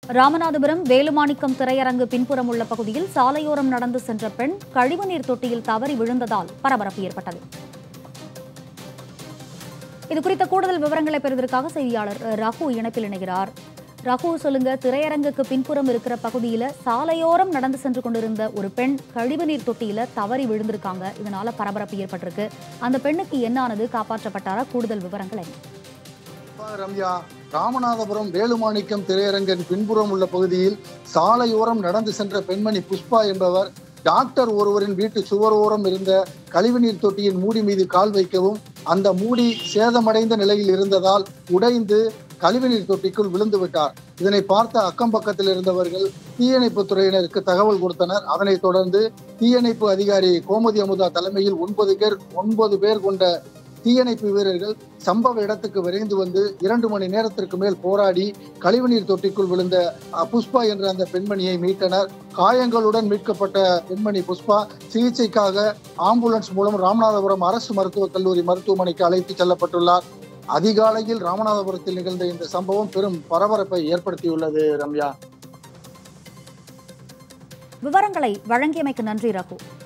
ராமநாதபுரம் வேலுமாணிக்கம் திரையரங்கு பின்புறம் உள்ள பகுதியில் சாலையோரம் நடந்து சென்ற பெண் கழிவுநீர் தொட்டியில் தவறி விழுந்ததால் பரபரப்பு ஏற்பட்டது இது குறித்த கூடுதல் விவரங்களை பெறுவதற்காக செய்தியாளர் அஹ், ரகு இணைப்பில் இணைகிறார் ரகு சொல்லுங்க திரையரங்குக்கு பின்புறம் இருக்கிற பகுதியில சாலையோரம் நடந்து சென்று கொண்டிருந்த ஒரு பெண் கழிவுநீர் தொட்டியில தவறி விழுந்திருக்காங்க இதனால பரபரப்பு ஏற்பட்டிருக்கு அந்த பெண்ணுக்கு என்ன ஆனது காப்பாற்றப்பட்டாரா கூடுதல் விவரங்கள் என்ன கண்டிப்பாக ரம்யா ராமநாதபுரம் வேலுமாணிக்கம் திரையரங்கின் பின்புறம் உள்ள பகுதியில் சாலையோரம் நடந்து சென்ற பெண்மணி புஷ்பா என்பவர் டாக்டர் ஒருவரின் வீட்டு சுவரோரம் இருந்த கழிவுநீர் தொட்டியின் மூடி மீது கால் வைக்கவும் அந்த மூடி சேதமடைந்த நிலையில் இருந்ததால் உடைந்து கழிவுநீர் தொட்டிக்குள் விழுந்து விட்டார் இதனை பார்த்த அக்கம் பக்கத்தில் இருந்தவர்கள் தீயணைப்பு துறையினருக்கு தகவல் கொடுத்தனர் அதனைத் தொடர்ந்து தீயணைப்பு அதிகாரி கோமதி அமுதா தலைமையில் ஒன்பது பேர் ஒன்பது பேர் கொண்ட தீயணைப்பு வீரர்கள் சம்பவ இடத்துக்கு விரைந்து வந்து இரண்டு மணி நேரத்திற்கு மேல் போராடி கழிவுநீர் தொட்டிக்குள் விழுந்த அ, புஷ்பா என்ற அந்த பெண்மணியை மீட்டனர் காயங்களுடன் மீட்கப்பட்ட பெண்மணி புஷ்பா சிகிச்சைக்காக ஆம்புலன்ஸ் மூலம் ராமநாதபுரம் அரசு மருத்துவக் கல்லூரி மருத்துவமனைக்கு அழைத்து செல்லப்பட்டுள்ளார் அதிகாலையில் ராமநாதபுரத்தில் நிகழ்ந்த இந்த சம்பவம் பெரும் பரபரப்பை ஏற்படுத்தியுள்ளது ரம்யா விவரங்களை வழங்கியமைக்கு நன்றி ரகு